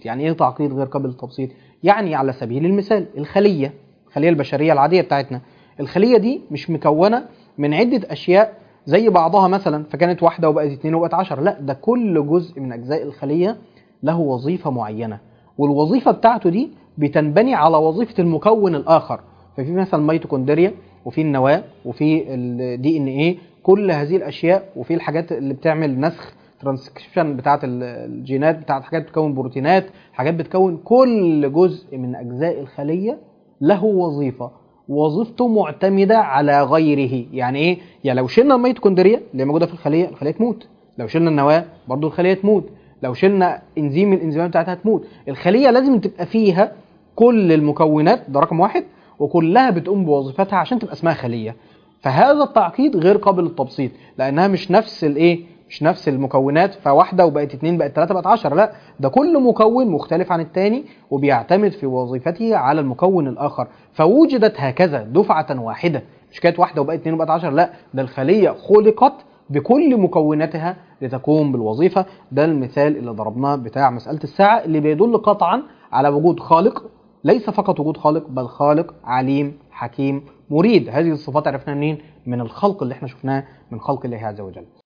يعني ايه تعقيد غير قابل للتبسيط يعني على سبيل المثال الخليه الخليه البشريه العاديه بتاعتنا الخليه دي مش مكونه من عده اشياء زي بعضها مثلا فكانت واحده وبقت اتنين وبقت عشرة لا ده كل جزء من اجزاء الخليه له وظيفه معينه والوظيفه بتاعته دي بتنبني على وظيفه المكون الاخر ففي مثلا ميتوكوندريا وفي النواه وفي الدي ان ايه كل هذه الاشياء وفي الحاجات اللي بتعمل نسخ ترانسكريبشن بتاعه الجينات بتاعه حاجات بتكون بروتينات حاجات بتكون كل جزء من اجزاء الخليه له وظيفه وظيفته معتمده على غيره يعني ايه يعني لو شلنا الميتوكوندريا اللي موجوده في الخليه الخليه تموت لو شلنا النواه برضو الخليه تموت لو شلنا انزيم من الانزيمات بتاعتها تموت الخليه لازم تبقى فيها كل المكونات ده رقم واحد وكلها بتقوم بوظيفتها عشان تبقى اسمها خليه فهذا التعقيد غير قابل للتبسيط لانها مش نفس الايه مش نفس المكونات فواحده وبقت اتنين بقت تلاته بقت عشرة لا ده كل مكون مختلف عن التاني وبيعتمد في وظيفته على المكون الاخر فوجدت هكذا دفعه واحده مش كانت واحده وبقت اتنين وبقت عشرة لا ده الخليه خلقت بكل مكوناتها لتقوم بالوظيفه ده المثال اللي ضربناه بتاع مساله الساعه اللي بيدل قطعا على وجود خالق ليس فقط وجود خالق بل خالق عليم حكيم مريد هذه الصفات عرفنا منين من الخلق اللي احنا شفناه من خلق الله عز وجل